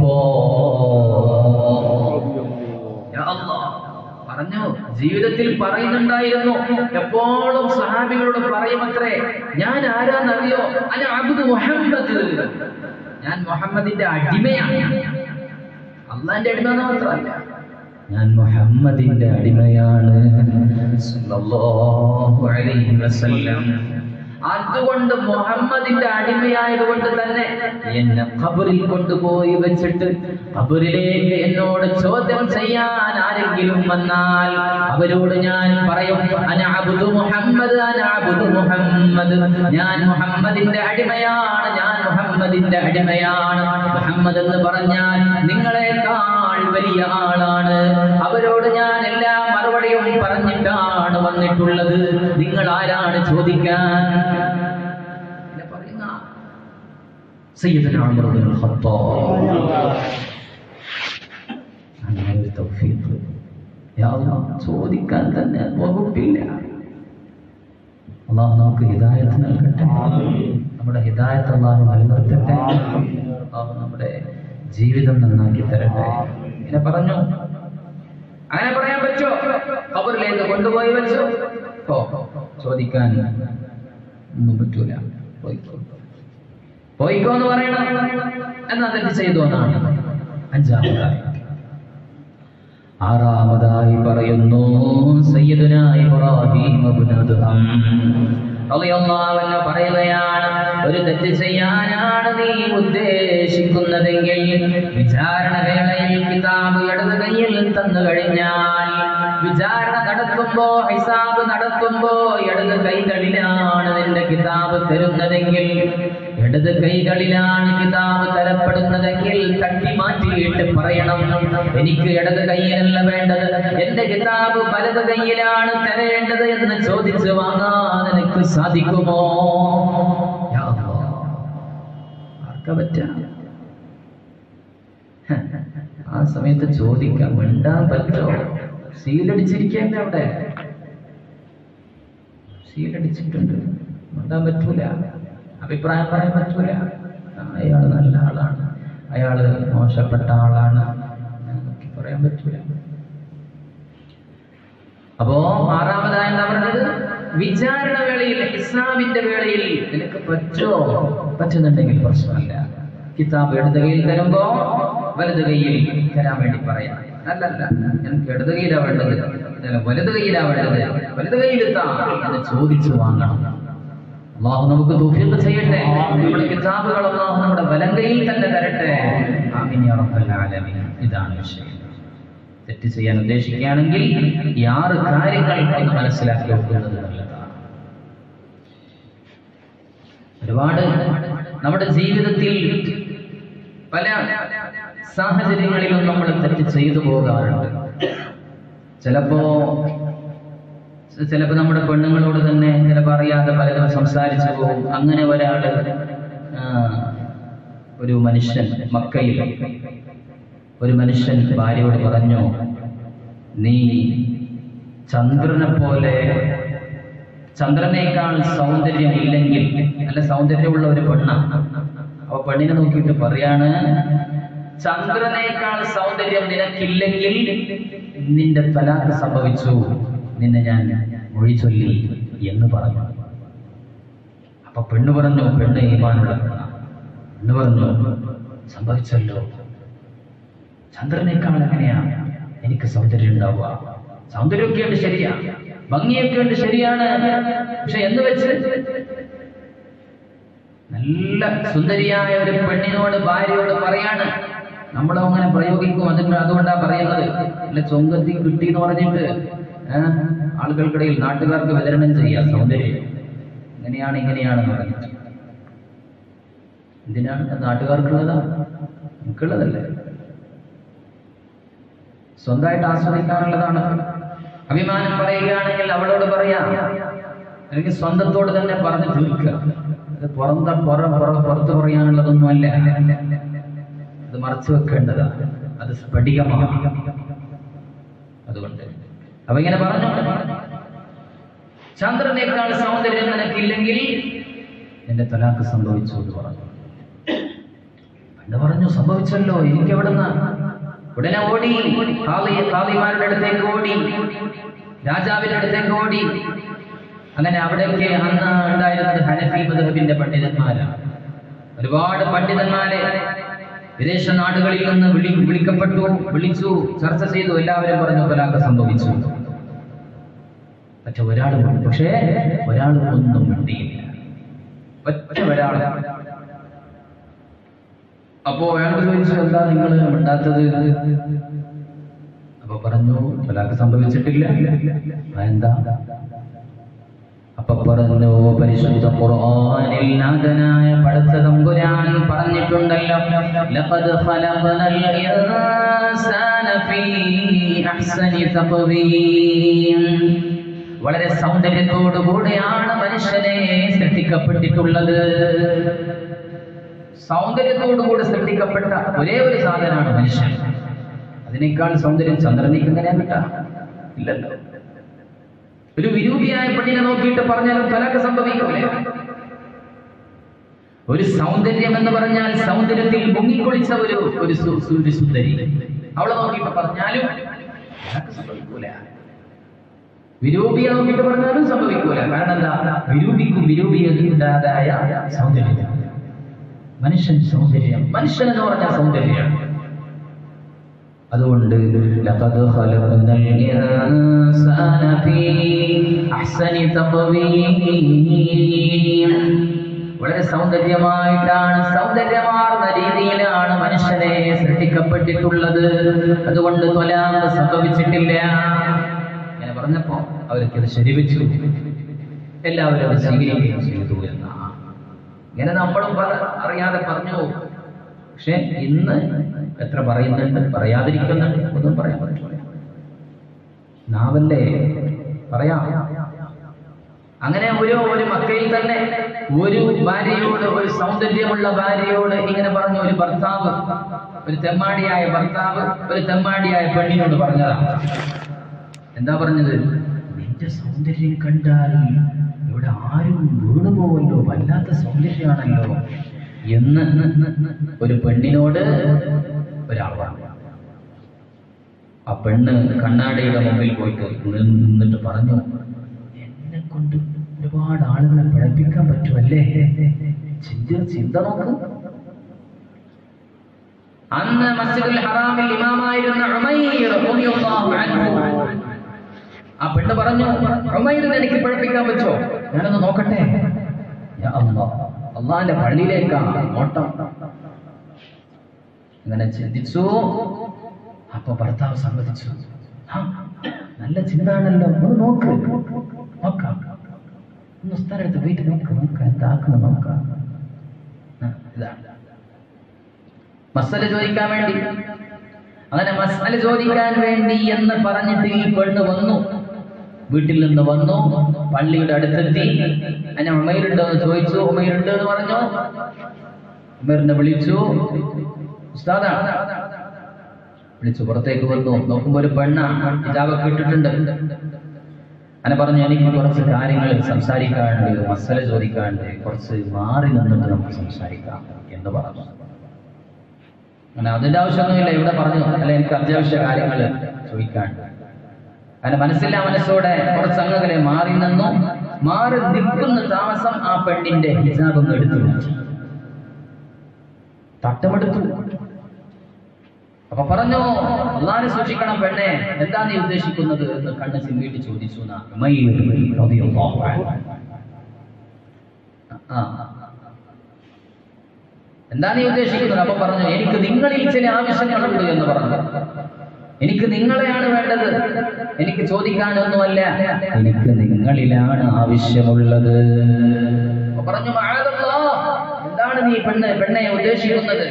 S1: ഖത്താബ്. യാ അല്ലാഹ്. പറഞ്ഞു ജീവിതത്തിൽ പറയുന്നുണ്ടായിരുന്നു എപ്പോഴും സഹാബികളോട് പറയുമത്രേ ഞാൻ ആരാന്നറിയോ അല്ല അബ്ദു മുഹമ്മദ് ഞാൻ മുഹമ്മദിന്റെ അടിമയാണ് അള്ളാന്റെ അടിമ എന്ന് മാത്രമല്ല ഞാൻ മുഹമ്മദിന്റെ അടിമയാണ് സല്ലല്ലാഹു അലൈഹി വസല്ലം അതുകൊണ്ട് മുഹമ്മദിന്റെ അടിമയായതുകൊണ്ട് തന്നെ എന്നെ ഖബറിൽ കൊണ്ടുപോയി വെച്ചിട്ട് ഖബറിലേക്ക് എന്നോട് ചോദ്യം ചെയ്യാൻ ആരെങ്കിലും വന്നാൽ അവരോട് ഞാൻ പറയും അന അബ്ദു മുഹമ്മദ് അന അബ്ദു മുഹമ്മദ് ഞാൻ മുഹമ്മദിന്റെ അടിമയാണ് ഞാൻ മുഹമ്മദിന്റെ അടിമയാണ് മുഹമ്മദ് എന്ന് പറഞ്ഞാൽ നിങ്ങളെക്കാൾ വലിയ ആളാണ് അവരോട് ഞാൻ എല്ലാ മറുപടിയും പറഞ്ഞിട്ടാണ് വന്നിട്ടുള്ളത് നിങ്ങൾ ആരാണ് ചോദിക്കാൻ ഇങ്ങനെ പറയുന്ന സയ്യിദുന ഉമർ ഇബ്നുൽ ഖത്താബ് അങ്ങനെ ഒരു തൗഫീഖ് യാ അല്ലാഹ് ചോദിക്കാൻ തന്നെ വകുപ്പില്ല അള്ളാഹു നമുക്ക് ഹിദായത്ത് നൽകട്ടെ നമ്മുടെ ഹിദായത്ത് അള്ളാഹു നിലനിർത്തട്ടെ അള്ളാഹു നമ്മുടെ ജീവിതം നന്നാക്കി തരട്ടെ ഇങ്ങനെ പറഞ്ഞു അങ്ങനെ പറയാൻ പറ്റോ ഖബറിലേക്ക് കൊണ്ടുപോയി വെച്ചു ഓ ചോദിക്കാൻ ഒന്നും പറ്റൂല പോയിക്കോ പോയിക്കോ എന്ന് പറയണം എന്നാ തെറ്റ് ചെയ്തു എന്നാണ് അഞ്ചാമതായി ആറാമതായി പറയുന്നു സയ്യിദുന ഇബ്രാഹിം ഇബ്നു അദ്ഹം റളിയല്ലാഹു അൻഹു പറയുകയാണ് ഒരു തെറ്റ് ചെയ്യാനാണ് നീ ഉദ്ദേശിക്കുന്നതെങ്കിൽ വിചാരണ വേളയിൽ കിതാബ് ഇടത് കയ്യിൽ തന്നു കഴിഞ്ഞാൽ വിചാരണ നടക്കുമ്പോ ഹിസാബ് നടക്കുമ്പോ ഇടത് കൈകളിലാണ് നിന്റെ കിതാബ് തരുന്നതെങ്കിൽ ഇടത് കൈകളിലാണ് കിതാബ് തരപ്പെടുന്നതെങ്കിൽ തട്ടി മാറ്റിയിട്ട് പറയണം എനിക്ക് ഇടത് കൈയിലല്ല വേണ്ടത് എന്റെ കിതാബ് വലത് കൈയിലാണ് തരേണ്ടത് എന്ന് ചോദിച്ച് വാങ്ങാൻ എനിക്ക് സാധിക്കുമോ യാ അല്ലാഹ്. ആർക്കാ പറ്റാ ഹ, ആ സമയത്ത് ചോദിക്കാം മിണ്ടാൻ പറ്റോ സീലടിച്ചിരിക്കല്ലേ അവിടെ സീലടിച്ചിട്ടുണ്ട് മിണ്ടാൻ പറ്റൂല അഭിപ്രായം പറയാൻ പറ്റൂല ആ, അയാള് നല്ല ആളാണ് അയാള് മോശപ്പെട്ട ആളാണ് എന്നൊക്കെ പറയാൻ പറ്റൂല അപ്പോ ആറാമതായി എന്താ പറഞ്ഞത് വിചാരണ വേളയിൽ ഇസ്ലാമിന്റെ വേളയിൽ നിനക്ക് പറ്റോ പറ്റുന്നുണ്ടെങ്കിൽ പ്രശ്നമല്ല കിതാബ് ഇടത് കയ്യിൽ തരുമ്പോ വലത് കയ്യിൽ തരാൻ വേണ്ടി പറയാം അല്ലല്ല എനിക്ക് ഇടത് കയ്യിലാ വേണ്ടത് അല്ല, വലത് കയ്യിലാ വേണ്ടത് വലത് കയ്യിലെത്താ എന്ന് ചോദിച്ചു വാങ്ങണം അള്ളാഹു നമുക്ക് തൗഫീഖ് ചെയ്യട്ടെ നമ്മുടെ കിതാബുകൾ അള്ളാഹു നമ്മുടെ വലം കയ്യിൽ തന്നെ തരട്ടെ ആമീൻ യാ റബ്ബൽ ആലമീൻ ഇതാണ് വിഷയം തെറ്റ് ചെയ്യാൻ ഉദ്ദേശിക്കുകയാണെങ്കിൽ ഈ ആറ് കാര്യങ്ങൾ ഒന്ന് മനസ്സിലാക്കി വെക്കുന്നത് നല്ലതാണ് ഒരുപാട് നമ്മുടെ ജീവിതത്തിൽ പല സാഹചര്യങ്ങളിലും നമ്മൾ തെറ്റ് ചെയ്തു പോകാറുണ്ട് ചിലപ്പോ ചിലപ്പോ നമ്മുടെ പെണ്ണുങ്ങളോട് തന്നെ ചിലപ്പോ അറിയാതെ പലതും സംസാരിച്ചു പോകും അങ്ങനെ ഒരാള് ആ, ഒരു മനുഷ്യൻ മക്കയിൽ ഒരു മനുഷ്യൻ ഭാര്യയോട് പറഞ്ഞു നീ ചന്ദ്രനെ പോലെ ചന്ദ്രനേക്കാൾ സൗന്ദര്യം ഇല്ലെങ്കിൽ നല്ല സൗന്ദര്യമുള്ള ഒരു പെണ്ണ അപ്പൊ പെണ്ണിനെ നോക്കിയിട്ട് പറയാണ് ചന്ദ്രനേക്കാൾ സൗന്ദര്യം നിനക്കില്ലെങ്കിൽ നിന്റെ തലാക്ക് സംഭവിച്ചു നിന്നെ ഞാൻ മൊഴി ചൊല്ലി എന്ന് പറഞ്ഞു അപ്പൊ പെണ്ണ് പറഞ്ഞു പെണ്ണ് ഈമാനുള്ള പെണ്ണ പെണ്ണ് പറഞ്ഞു സംഭവിച്ചല്ലോ ചന്ദ്രനേക്കാൾ എങ്ങനെയാ എനിക്ക് സൗന്ദര്യം ഉണ്ടാവുക സൗന്ദര്യമൊക്കെ ഉണ്ട് ശരിയാ ഭംഗിയൊക്കെ ഉണ്ട് ശരിയാണ് പക്ഷെ എന്ന് വെച്ച് നല്ല സുന്ദരിയായ ഒരു പെണ്ണിനോട് ഭാര്യയോട് പറയാണ് നമ്മളും അങ്ങനെ പ്രയോഗിക്കും അതിന് അതുകൊണ്ടാ പറയുന്നത് അല്ല ചൊങ്കത്തി കിട്ടി എന്ന് പറഞ്ഞിട്ട് ഏഹ്, ആളുകൾക്കിടയിൽ നാട്ടുകാർക്ക് വിതരണം ചെയ്യാം സൗന്ദര്യം ഇങ്ങനെയാണ് ഇങ്ങനെയാണെന്ന് പറഞ്ഞിട്ട് എന്തിനാണ് അത് നാട്ടുകാർക്കുള്ളതാ നമുക്കുള്ളതല്ലേ സ്വന്തമായിട്ട് ആസ്വദിക്കാനുള്ളതാണ് അഭിമാനം പറയുകയാണെങ്കിൽ അവളോട് പറയാം അല്ലെങ്കിൽ സ്വന്തത്തോട് തന്നെ പറഞ്ഞു തീർക്കുക അത് പുറത്ത പുറ പുറ പുറത്ത് പറയാനുള്ളതൊന്നും അല്ല അത് മറച്ചു വെക്കേണ്ടതാണ് അത് സ്ഫടികമാണ് അതുകൊണ്ട് അപ്പൊ ഇങ്ങനെ പറഞ്ഞു ചന്ദ്രനേക്കാൾ സൗന്ദര്യം നിനക്കില്ലെങ്കിൽ എന്റെ തലാക്ക് സംഭവിച്ചു എന്ന് പറഞ്ഞു പെണ്ണ് പറഞ്ഞു സംഭവിച്ചല്ലോ എനിക്ക് എവിടുന്ന ഉടനെ ഓടി കാളി കാളിമാരുടെ അടുത്തേക്ക് ഓടി രാജാവിന്റെ അടുത്തേക്ക് ഓടി അങ്ങനെ അവിടേക്ക് അന്ന് ഉണ്ടായിരുന്നത് ഹനഫി മധുഹബിന്റെ പണ്ഡിതന്മാരാണ് ഒരുപാട് പണ്ഡിതന്മാരെ വിദേശ നാടുകളിൽ നിന്ന് വിളി വിളിക്കപ്പെട്ടു വിളിച്ചു ചർച്ച ചെയ്തു എല്ലാവരും പറഞ്ഞു തലാക്ക് സംഭവിച്ചു പക്ഷെ ഒരാൾ പക്ഷേ ഒരാൾ ഒന്നും മിണ്ടിയില്ല ഒറ്റ ഒരാൾ അപ്പോ അയാൾ ചോദിച്ചു എന്താ നിങ്ങൾ മിണ്ടാത്തത് അപ്പൊ പറഞ്ഞു തലാക്ക് സംഭവിച്ചിട്ടില്ല "ആ, എന്താ അപ്പൊ പറഞ്ഞു പരിശുദ്ധ ഖുർആനിൽ നാഥനായ പടച്ച തമ്പുരാൻ പറഞ്ഞിട്ടുണ്ടല്ലോ ലഖദ് ഖലഖനൽ ഇൻസാന ഫീ അഹ്സനി തഖ്വീം വളരെ സൗന്ദര്യത്തോടു കൂടെയാണ് മനുഷ്യനെ സൃഷ്ടിക്കപ്പെട്ടിട്ടുള്ളത് സൗന്ദര്യത്തോടുകൂടി സൃഷ്ടിക്കപ്പെട്ട ഒരേ ഒരു സാധനമാണ് മനുഷ്യൻ അതിനേക്കാൾ സൗന്ദര്യം ചന്ദ്രനിക്ക് എങ്ങനെയാ കിട്ടാ ഇല്ലല്ലോ ഒരു വിരൂപിയായ പെണ്ണിനെ നോക്കിയിട്ട് പറഞ്ഞാലും പലക്ക് സംഭവിക്കൂലേ ഒരു സൗന്ദര്യം എന്ന് പറഞ്ഞാൽ സൗന്ദര്യത്തിൽ മുങ്ങിക്കൊളിച്ച ഒരു ഒരു സു- സു- ഒരു സുന്ദരി അവളെ നോക്കിയിട്ട് പറഞ്ഞാലും പലക്ക് സംഭവിക്കൂല വിരൂപിയെ നോക്കിയിട്ട് പറഞ്ഞാലും സംഭവിക്കൂല കാരണം എന്താ വിരൂപിക്കും വിരൂപിയതായ സൗന്ദര്യം മനുഷ്യൻ സൗന്ദര്യം മനുഷ്യൻ എന്ന് പറഞ്ഞാൽ സൗന്ദര്യമാണ് അതുകൊണ്ട് ലഖദ് ഖലഖനൽ ഇൻസാന ഫീ അഹ്സനി തഖ്വീം വളരെ സൗന്ദര്യമായിട്ടാണ് സൗന്ദര്യമാർന്ന രീതിയിലാണ് മനുഷ്യനെ സൃഷ്ടിക്കപ്പെട്ടിട്ടുള്ളത് അതുകൊണ്ട് തൊലാമ് സംഭവിച്ചിട്ടില്ല ഇങ്ങനെ പറഞ്ഞപ്പോ അവർക്ക് അത് ശരിവെച്ചു എല്ലാവരും അത് സ്വീകരിക്കുകയും ചെയ്തു എന്നാണ് ഇങ്ങനെ നമ്മളും പറ- അറിയാതെ പറഞ്ഞു പോകും. പക്ഷെ ഇന്ന് എത്ര പറയുന്നുണ്ട് പറയാതിരിക്കുന്നുണ്ട് ഒന്നും പറയാൻ പറ്റില്ല നാവല്ലേ പറയാം അങ്ങനെ ഒരു ഒരു മക്കയിൽ തന്നെ ഒരു ഭാര്യയോട് ഒരു സൗന്ദര്യമുള്ള ഭാര്യയോട് ഇങ്ങനെ പറഞ്ഞു ഒരു ഭർത്താവ് ഒരു തെമ്മാടിയായ ഭർത്താവ് ഒരു തെമ്മാടിയായ പെണ്ണിനോട് പറഞ്ഞതാണ് എന്താ പറഞ്ഞത് നിന്റെ സൗന്ദര്യം കണ്ടാൽ ഇവിടെ ആരും വീണു പോവല്ലോ വല്ലാത്ത സൗന്ദര്യമാണല്ലോ എന്ന് ഒരു പെണ്ണിനോട് ഒരാൾ പറഞ്ഞു ആ പെണ്ണ് കണ്ണാടിയുടെ മുമ്പിൽ പോയിട്ട് നിന്നിട്ട് പറഞ്ഞു എന്നെ കൊണ്ട് ഒരുപാട് ആളുകളെ പിഴപ്പിക്കാൻ പറ്റുമല്ലേ ചിന്ത ചിന്ത നോക്ക് അന്ന് മസ്ജിദുൽ ഹറാമിൽ ഇമാമായിരുന്ന ഉമൈർ റളിയല്ലാഹു അൻഹു ആ പെണ്ണ് പറഞ്ഞു ഉമൈറിനെ എനിക്ക് പഠിപ്പിക്കാൻ പറ്റോ ഞാനൊന്ന് നോക്കട്ടെ യാ അല്ലാഹ് അള്ളാന്റെ പള്ളിയിലേക്കാണ് നോട്ടം അങ്ങനെ ചിന്തിച്ചു അപ്പൊ ഭർത്താവ് സമ്മതിച്ചു "ആ, നല്ല ചിന്താണല്ലോ ഒന്ന് നോക്ക് നോക്കാം ഒന്ന് ഉസ്താനടുത്ത് പോയിട്ട് നോക്ക് നോക്കാം എന്താക്കുന്നു നോക്കാം ആ, ഇതാണ് മസല ചോദിക്കാൻ വേണ്ടി അങ്ങനെ മസല ചോദിക്കാൻ വേണ്ടി എന്ന് പറഞ്ഞിട്ട് ഈ പെണ്ണ് വന്നു വീട്ടിൽ നിന്ന് വന്നു പള്ളിയുടെ അടുത്തെത്തി അങ്ങനെ ഉമൈറുണ്ടോ എന്ന് ചോദിച്ചു ഉമൈറുണ്ട് എന്ന് പറഞ്ഞു ഉമൈറിനെ വിളിച്ചു ഉസ്താദാണ് വിളിച്ചു പുറത്തേക്ക് വന്നു നോക്കുമ്പോ ഒരു പെണ്ണാണ് ഹിജാബൊക്കെ ഇട്ടിട്ടുണ്ട് അങ്ങനെ പറഞ്ഞു എനിക്ക് കുറച്ച് കാര്യങ്ങൾ സംസാരിക്കാനുണ്ട് മസല ചോദിക്കാനുണ്ട് കുറച്ച് മാറി നിന്നിട്ട് നമുക്ക് സംസാരിക്കാം എന്ന് പറഞ്ഞു അങ്ങനെ അതിന്റെ ആവശ്യമൊന്നുമില്ല ഇവിടെ പറഞ്ഞു അല്ല എനിക്ക് അത്യാവശ്യ കാര്യങ്ങൾ ചോദിക്കാനുണ്ട് അങ്ങനെ മനസ്സില്ല മനസ്സോടെ കുറച്ച് അങ്ങകലെ മാറി നിന്നു മാറി നിൽക്കുന്ന താമസം ആ പെണ്ണിന്റെ ഹിജാബ് ഒന്ന് എടുത്തു മാറ്റി തട്ടമെടുത്തു അപ്പൊ പറഞ്ഞു അള്ളാനെ സൂക്ഷിക്കണം പെണ്ണെ എന്താ നീ ഉദ്ദേശിക്കുന്നത് എന്ന് കണ്ണ് ചിമ്മിയിട്ട് ചോദിച്ചു എന്നാ. ഉമൈർ റളിയല്ലാഹു അൻഹു. ആ എന്താ നീ ഉദ്ദേശിക്കുന്നത് അപ്പൊ പറഞ്ഞു എനിക്ക് നിങ്ങളിൽ ചില ആവശ്യങ്ങളുണ്ട് എന്ന് പറഞ്ഞു എനിക്ക് നിങ്ങളെയാണ് വേണ്ടത് എനിക്ക് ചോദിക്കാനൊന്നുമല്ല എനിക്ക് നിങ്ങളിലാണ് ആവശ്യമുള്ളത് അപ്പൊ പറഞ്ഞു "മഅദല്ലാ, എന്താണ് നീ പെണ്ണ് പെണ്ണെ ഉദ്ദേശിക്കുന്നത്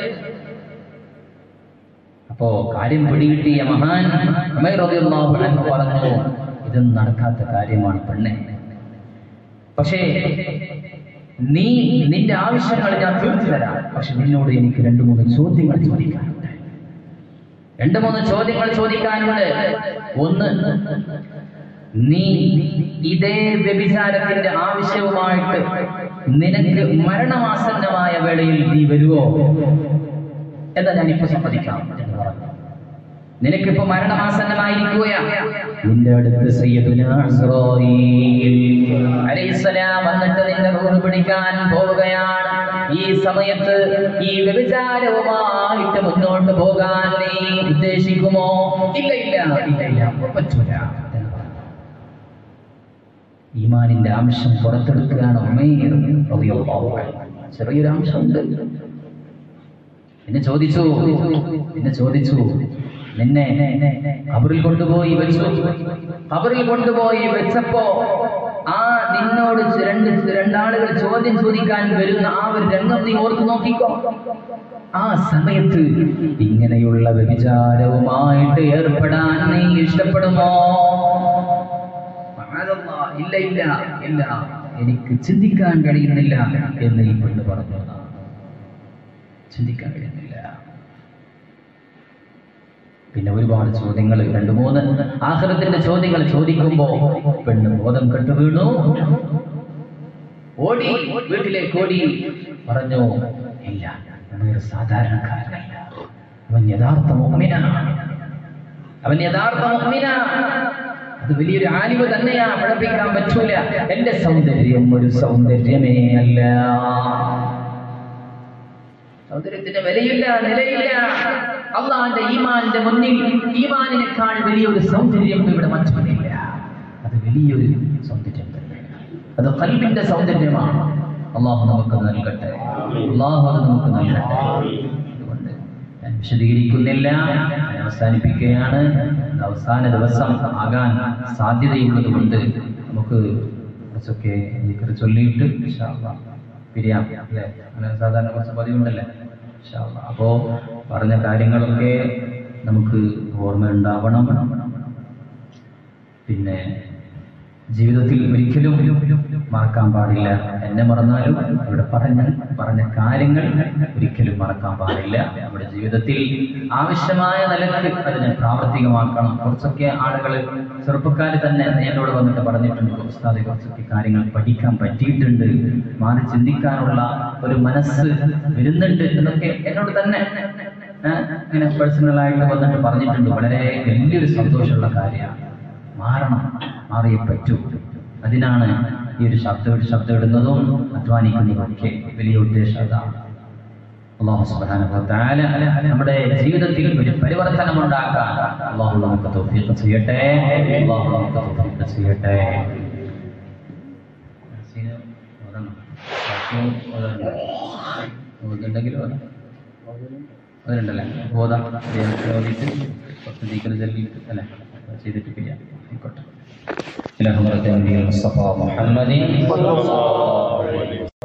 S1: അപ്പോ കാര്യം പിടികിട്ടിയ മഹാൻ ഉമൈർ റളിയല്ലാഹു അൻഹു പറഞ്ഞു ഇതൊന്നും നടക്കാത്ത കാര്യമാണ് പെണ്ണെ പക്ഷേ നീ നിന്റെ ആവശ്യങ്ങൾ ഞാൻ തീർത്തു തരാം പക്ഷെ നിന്നോട് എനിക്ക് രണ്ടു മൂന്ന് ചോദ്യങ്ങൾ ചോദിക്കാനുണ്ട് രണ്ടു മൂന്ന് ചോദ്യങ്ങൾ ചോദിക്കാനുണ്ട് ഒന്ന് നീ ഇതേ വ്യഭിചാരത്തിന്റെ ആവശ്യവുമായിട്ട് നിനക്ക് മരണമാസന്നമായ വേളയിൽ നീ വരുവോ എന്താ ഞാനിപ്പോ സമ്മതിക്കാം എന്ന് പറഞ്ഞു നിനക്കിപ്പോ മരണമാസന്നമായിരിക്കുകയാ നിന്റെ അടുത്ത് സയ്യിദുനാ ഇസ്രായീൽ അലൈഹിസ്സലാം വന്നിട്ട് നിന്റെ റൂഹ് പിടിക്കാൻ പോവുകയാണ് ഈ സമയത്ത് ഈ വ്യഭിചാരവുമായിട്ട് മുന്നോട്ട് പോകാൻ നീ ഉദ്ദേശിക്കുമോ ഇല്ല ഇല്ല ഇല്ല ഇല്ല അപ്പൊ പറ്റൂല എന്ന് പറഞ്ഞു. ഈമാനിന്റെ അംശം പുറത്തെടുക്കുകയാണ് ഉമൈർ റളിയല്ലാഹു അൻഹു. ചെറിയൊരു അംശമുണ്ട് പിന്നെ ചോദിച്ചു പിന്നെ ചോദിച്ചു നിന്നെ കബറിൽ കൊണ്ടുപോയി വെച്ചു കബറിൽ കൊണ്ടുപോയി വെച്ചപ്പോ ആ നിന്നോട് രണ്ട് രണ്ടാളുകൾ ചോദ്യം ചോദിക്കാൻ വരുന്ന ആ ഒരു രംഗം നീ ഓർത്ത് നോക്കിക്കോ ആ സമയത്ത് ഇങ്ങനെയുള്ള വ്യഭിചാരവുമായിട്ട് ഏർപ്പെടാൻ നീ ഇഷ്ടപ്പെടുമോ മഅദല്ലാ, ഇല്ല ഇല്ല ഇല്ല എനിക്ക് ചിന്തിക്കാൻ കഴിയുന്നില്ല എന്ന് ഈ പെണ്ണ് പറഞ്ഞു ചിന്തിക്കാൻ കഴിയുന്നില്ല പിന്നെ ഒരുപാട് ചോദ്യങ്ങൾ രണ്ട് മൂന്ന് ആഹ്റത്തിന്റെ ചോദ്യങ്ങൾ ചോദിക്കുമ്പോ പെണ്ണ് ബോധം കെട്ടു വീണു ഓടി വീട്ടിലേക്ക് ഓടി പറഞ്ഞു ഇല്ല അവനൊരു സാധാരണക്കാരനല്ല അവൻ യഥാർത്ഥ മുഹ്മിനാണ് അവൻ യഥാർത്ഥ മുഹ്മിനാണ് അത് വലിയൊരു ആലിവ് തന്നെയാ പഠിപ്പിക്കാൻ പറ്റൂല എന്റെ സൗന്ദര്യം ഒരു സൗന്ദര്യമേ അല്ല സൗന്ദര്യത്തിന്റെ വിലയില്ല നിലയില്ല അള്ളാന്റെ ഈമാന്റെ മുന്നിൽ ഈമാനിനേക്കാൾ വലിയൊരു സൗന്ദര്യം ഇവിടെ മറ്റൊന്നില്ല അത് വലിയൊരു സൗന്ദര്യം തന്നെയാണ് അത് കൽബിന്റെ സൗന്ദര്യമാണ് അള്ളാഹു നമുക്ക് നൽകട്ടെ അള്ളാഹു അത് നമുക്ക് നൽകട്ടെ അതുകൊണ്ട് ഞാൻ വിശദീകരിക്കുന്നില്ല ഞാൻ അവസാനിപ്പിക്കുകയാണ് ഇത് അവസാന ദിവസം ആകാൻ സാധ്യതയുള്ളത് കൊണ്ട് നമുക്ക് കുറച്ചൊക്കെ ദിക്ർ ചൊല്ലിയിട്ട് ഇൻഷാ അല്ലാഹ് പിരിയാം അല്ലേ അങ്ങനെ സാധാരണ കുറച്ച് പതിവുണ്ടല്ലേ ഇൻഷാ അല്ലാഹ് അപ്പോ പറഞ്ഞ കാര്യങ്ങളൊക്കെ നമുക്ക് ഓർമ്മയുണ്ടാവണം പിന്നെ ജീവിതത്തിൽ ഒരിക്കലും മറക്കാൻ പാടില്ല എന്നെ മറന്നാലും ഇവിടെ പറഞ്ഞ പറഞ്ഞ കാര്യങ്ങൾ ഒരിക്കലും മറക്കാൻ പാടില്ല നമ്മുടെ ജീവിതത്തിൽ ആവശ്യമായ നിലക്ക് അതിനെ പ്രാവർത്തികമാക്കണം കുറച്ചൊക്കെ ആളുകൾ ചെറുപ്പക്കാർ തന്നെ എന്നോട് വന്നിട്ട് പറഞ്ഞിട്ടുണ്ട് ഉസ്താദെ കുറച്ചൊക്കെ കാര്യങ്ങൾ പഠിക്കാൻ പറ്റിയിട്ടുണ്ട് മാറി ചിന്തിക്കാനുള്ള ഒരു മനസ്സ് വരുന്നുണ്ട് എന്നൊക്കെ എന്നോട് തന്നെ ഏഹ്, ഇങ്ങനെ പേഴ്സണലായിട്ട് വന്നിട്ട് പറഞ്ഞിട്ടുണ്ട് വളരെ വലിയൊരു സന്തോഷമുള്ള കാര്യമാണ് മാറണം മാറിയേ പറ്റൂ അതിനാണ് ഈ ഒരു ശബ്ദം ശബ്ദം ഇടുന്നതും അധ്വാനിക്കുന്നതും ഒക്കെ വലിയ ഉദ്ദേശം അതാണ് അള്ളാഹു സുബ്ഹാനഹു വ തആല നമ്മുടെ ജീവിതത്തിൽ ഒരു പരിവർത്തനം ഉണ്ടാക്കാൻ അള്ളാഹു നമുക്ക് തൗഫീഖ് ചെയ്യട്ടെ അള്ളാഹു നമുക്ക് തൗഫീഖ് ചെയ്യട്ടെ സീന് ഓതണം. ബാക്കി ഓതണ്ട. ഓതുന്നുണ്ടെങ്കിൽ ഓതാം. ഓതുന്നുണ്ടല്ലേ ഓതാം ഓതിയിട്ട് കുറച്ച് ദീക്കൽ ചൊല്ലിയിട്ട് അല്ലേ ചെയ്തിട്ട് പിരിയാം ആയിക്കോട്ടെ ഇലഹുറത്തെ മുസ്തഫ മുഹമ്മദ്